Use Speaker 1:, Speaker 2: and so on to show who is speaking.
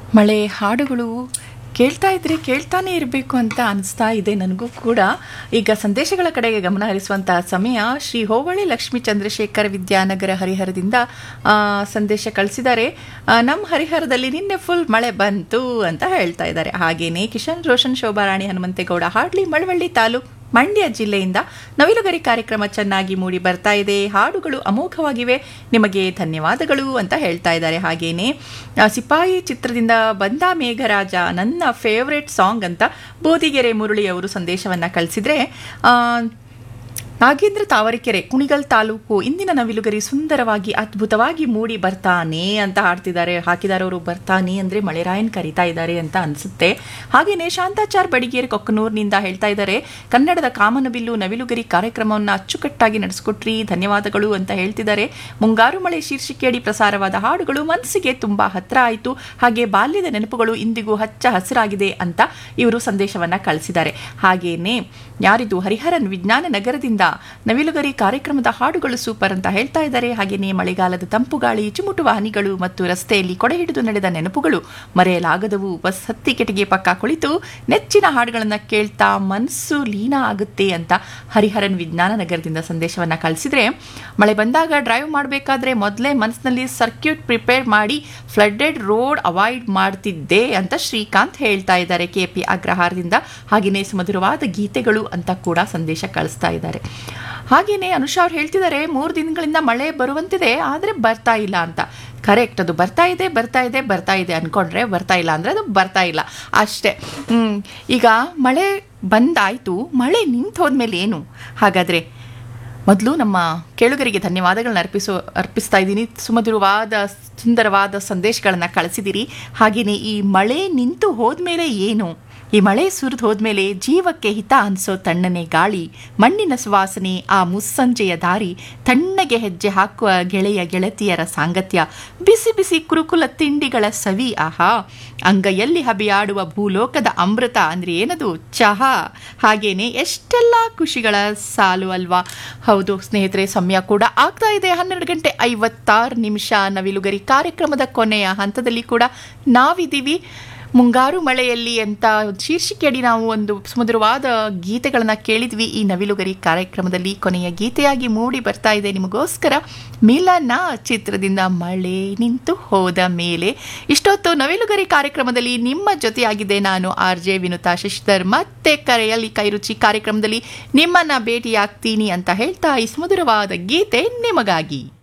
Speaker 1: ಮಳೆ ಹಾಡುಗಳು ಕೇಳ್ತಾ ಇದ್ರೆ ಕೇಳ್ತಾನೆ ಇರಬೇಕು ಅಂತ ಅನಿಸ್ತಾ ಇದೆ ನನಗೂ ಕೂಡ ಈಗ ಸಂದೇಶಗಳ ಕಡೆಗೆ ಗಮನ ಹರಿಸುವಂತಹ ಸಮಯ ಶ್ರೀ ಹೋಬಳಿ ಲಕ್ಷ್ಮೀ ಚಂದ್ರಶೇಖರ್ ವಿದ್ಯಾನಗರ ಹರಿಹರದಿಂದ ಆ, ಸಂದೇಶ ಕಳಿಸಿದ್ದಾರೆ ನಮ್ಮ ಹರಿಹರದಲ್ಲಿ ನಿನ್ನೆ ಫುಲ್ ಮಳೆ ಬಂತು ಅಂತ ಹೇಳ್ತಾ ಇದ್ದಾರೆ ಹಾಗೇನೆ ಕಿಶನ್ ರೋಷನ್ ಶೋಭಾರಾಣಿ ಹನುಮಂತೇಗೌಡ ಹಾಡ್ಲಿ ಮಳವಳ್ಳಿ ತಾಲೂಕು ಮಂಡ್ಯ ಜಿಲ್ಲೆಯಿಂದ ನವಿಲುಗರಿ ಕಾರ್ಯಕ್ರಮ ಚೆನ್ನಾಗಿ ಮೂಡಿ ಬರ್ತಾ ಇದೆ ಹಾಡುಗಳು ಅಮೋಘವಾಗಿವೆ ನಿಮಗೆ ಧನ್ಯವಾದಗಳು ಅಂತ ಹೇಳ್ತಾ ಇದ್ದಾರೆ ಹಾಗೇನೆ ಆ, ಸಿಪಾಯಿ ಚಿತ್ರದಿಂದ ಬಂದ ಮೇಘರಾಜ ನನ್ನ ಫೇವ್ರೆಟ್ ಸಾಂಗ್ ಅಂತ ಬೋದಿಗೆರೆ ಮುರಳಿ ಅವರು ಸಂದೇಶವನ್ನ ಕಳಿಸಿದ್ರೆ ಆ, ನಾಗೇಂದ್ರ ತಾವರೆಕೆರೆ ಕುಣಿಗಲ್ ತಾಲೂಕು ಇಂದಿನ ನವಿಲುಗರಿ ಸುಂದರವಾಗಿ ಅದ್ಭುತವಾಗಿ ಮೂಡಿ ಬರ್ತಾನೆ ಅಂತ ಹಾಡ್ತಿದ್ದಾರೆ ಹಾಕಿದಾರವರು ಬರ್ತಾನೆ ಅಂದ್ರೆ ಮಳೆರಾಯನ್ ಕರಿತಾ ಇದ್ದಾರೆ ಅಂತ ಅನ್ಸುತ್ತೆ ಹಾಗೇನೆ ಶಾಂತಾಚಾರ್ ಬಡಿಗೇರ್ ಕೊಕ್ಕನೂರ್ನಿಂದ ಹೇಳ್ತಾ ಇದ್ದಾರೆ ಕನ್ನಡದ ಕಾಮನಬಿಲ್ಲು ನವಿಲುಗರಿ ಕಾರ್ಯಕ್ರಮವನ್ನು ಅಚ್ಚುಕಟ್ಟಾಗಿ ನಡೆಸಿಕೊಟ್ರಿ ಧನ್ಯವಾದಗಳು ಅಂತ ಹೇಳ್ತಿದ್ದಾರೆ ಮುಂಗಾರು ಮಳೆ ಶೀರ್ಷಿಕೆಯಡಿ ಪ್ರಸಾರವಾದ ಹಾಡುಗಳು ಮನಸ್ಸಿಗೆ ತುಂಬಾ ಹತ್ರ ಆಯಿತು ಹಾಗೆ ಬಾಲ್ಯದ ನೆನಪುಗಳು ಇಂದಿಗೂ ಹಚ್ಚ ಹಸಿರಾಗಿದೆ ಅಂತ ಇವರು ಸಂದೇಶವನ್ನ ಕಳಿಸಿದ್ದಾರೆ ಹಾಗೇನೆ ಯಾರಿದು ಹರಿಹರನ್ ವಿಜ್ಞಾನ ನಗರದಿಂದ ನವಿಲುಗರಿ ಕಾರ್ಯಕ್ರಮದ ಹಾಡುಗಳು ಸೂಪರ್ ಅಂತ ಹೇಳ್ತಾ ಇದ್ದಾರೆ ಹಾಗೆಯೇ ಮಳೆಗಾಲದ ತಂಪು ಗಾಳಿ ಚಿಮುಟುವ ಹನಿಗಳು ಮತ್ತು ರಸ್ತೆಯಲ್ಲಿ ಕೊಡೆ ಹಿಡಿದು ನಡೆದ ನೆನಪುಗಳು ಮರೆಯಲಾಗದವು ಬಸ್ ಹತ್ತಿ ಕೆಟಿಗೆ ಪಕ್ಕ ಕುಳಿತು ನೆಚ್ಚಿನ ಹಾಡುಗಳನ್ನ ಕೇಳ್ತಾ ಮನಸ್ಸು ಲೀನ ಆಗುತ್ತೆ ಅಂತ ಹರಿಹರನ್ ವಿಜ್ಞಾನ ನಗರದಿಂದ ಸಂದೇಶವನ್ನ ಕಳಿಸಿದ್ರೆ ಮಳೆ ಬಂದಾಗ ಡ್ರೈವ್ ಮಾಡಬೇಕಾದ್ರೆ ಮೊದಲೇ ಮನಸ್ಸಿನಲ್ಲಿ ಸರ್ಕ್ಯೂಟ್ ಪ್ರಿಪೇರ್ ಮಾಡಿ ಫ್ಲಡ್ಡೆಡ್ ರೋಡ್ ಅವಾಯ್ಡ್ ಮಾಡ್ತಿದ್ದೆ ಅಂತ ಶ್ರೀಕಾಂತ್ ಹೇಳ್ತಾ ಇದ್ದಾರೆ ಕೆ ಪಿ ಅಗ್ರಹಾರದಿಂದ ಹಾಗೆಯೇ ಸುಮಧುರವಾದ ಗೀತೆಗಳು ಅಂತ ಕೂಡ ಸಂದೇಶ ಕಳಿಸ್ತಾ ಇದ್ದಾರೆ ಹಾಗೇನೆ ಅನುಷಾ ಅವ್ರು ಹೇಳ್ತಿದ್ದಾರೆ ಮೂರು ದಿನಗಳಿಂದ ಮಳೆ ಬರುವಂತಿದೆ ಆದರೆ ಬರ್ತಾ ಇಲ್ಲ ಅಂತ ಕರೆಕ್ಟ್ ಅದು ಬರ್ತಾ ಇದೆ ಬರ್ತಾ ಇದೆ ಬರ್ತಾ ಇದೆ ಅನ್ಕೊಂಡ್ರೆ ಬರ್ತಾ ಇಲ್ಲ ಅಂದರೆ ಅದು ಬರ್ತಾ ಇಲ್ಲ ಅಷ್ಟೇ ಹ್ಮ್. ಈಗ ಮಳೆ ಬಂದಾಯ್ತು ಮಳೆ ನಿಂತು ಹೋದ್ಮೇಲೆ ಏನು ಹಾಗಾದರೆ ಮೊದಲು ನಮ್ಮ ಕೇಳುಗರಿಗೆ ಧನ್ಯವಾದಗಳನ್ನ ಅರ್ಪಿಸೋ ಅರ್ಪಿಸ್ತಾ ಇದ್ದೀನಿ ಸುಮಧುರವಾದ ಸುಂದರವಾದ ಸಂದೇಶಗಳನ್ನು ಕಳಿಸಿದ್ದೀರಿ ಹಾಗೆಯೇ ಈ ಮಳೆ ನಿಂತು ಹೋದ್ಮೇಲೆ ಏನು ಈ ಮಳೆ ಸುರಿದು ಹೋದ್ಮೇಲೆ ಜೀವಕ್ಕೆ ಹಿತ ಅನಿಸೋ ತಣ್ಣನೆ ಗಾಳಿ ಮಣ್ಣಿನ ಸುವಾಸನೆ ಆ ಮುಸ್ಸಂಜೆಯ ದಾರಿ ತಣ್ಣಗೆ ಹೆಜ್ಜೆ ಹಾಕುವ ಗೆಳೆಯ ಗೆಳತಿಯರ ಸಾಂಗತ್ಯ ಬಿಸಿ ಬಿಸಿ ಕುರುಕುಲ ತಿಂಡಿಗಳ ಸವಿ ಆಹಾ ಅಂಗೈಯಲ್ಲಿ ಹಬಿಯಾಡುವ ಭೂಲೋಕದ ಅಮೃತ ಅಂದ್ರೆ ಏನದು ಚಹಾ ಹಾಗೇನೆ ಎಷ್ಟೆಲ್ಲ ಖುಷಿಗಳ ಸಾಲು ಅಲ್ವಾ ಹೌದು ಸ್ನೇಹಿತರೆ ಸಮಯ ಕೂಡ ಆಗ್ತಾ ಇದೆ ಹನ್ನೆರಡು ಗಂಟೆ ಐವತ್ತಾರು ನಿಮಿಷ ನವಿಲುಗರಿ ಕಾರ್ಯಕ್ರಮದ ಕೊನೆಯ ಹಂತದಲ್ಲಿ ಕೂಡ ನಾವಿದ್ದೀವಿ ಮುಂಗಾರು ಮಳೆಯಲ್ಲಿ ಅಂತ ಶೀರ್ಷಿಕೆಯಡಿ ನಾವು ಒಂದು ಸುಮಧುರವಾದ ಗೀತೆಗಳನ್ನು ಕೇಳಿದ್ವಿ ಈ ನವಿಲುಗರಿ ಕಾರ್ಯಕ್ರಮದಲ್ಲಿ ಕೊನೆಯ ಗೀತೆಯಾಗಿ ಮೂಡಿ ಬರ್ತಾ ಇದೆ ನಿಮಗೋಸ್ಕರ ಮಿಲನ ಚಿತ್ರದಿಂದ ಮಳೆ ನಿಂತು ಹೋದ ಮೇಲೆ ಇಷ್ಟೊತ್ತು ನವಿಲುಗರಿ ಕಾರ್ಯಕ್ರಮದಲ್ಲಿ ನಿಮ್ಮ ಜೊತೆಯಾಗಿದೆ ನಾನು ಆರ್ ಜೆ ವಿನುತಾ ಶಶಿಧರ್ ಮತ್ತೆ ಕರೆಯಲ್ಲಿ ಕೈರುಚಿ ಕಾರ್ಯಕ್ರಮದಲ್ಲಿ ನಿಮ್ಮನ್ನ ಭೇಟಿಯಾಗ್ತೀನಿ ಅಂತ ಹೇಳ್ತಾ ಈ ಸುಮಧುರವಾದ ಗೀತೆ ನಿಮಗಾಗಿ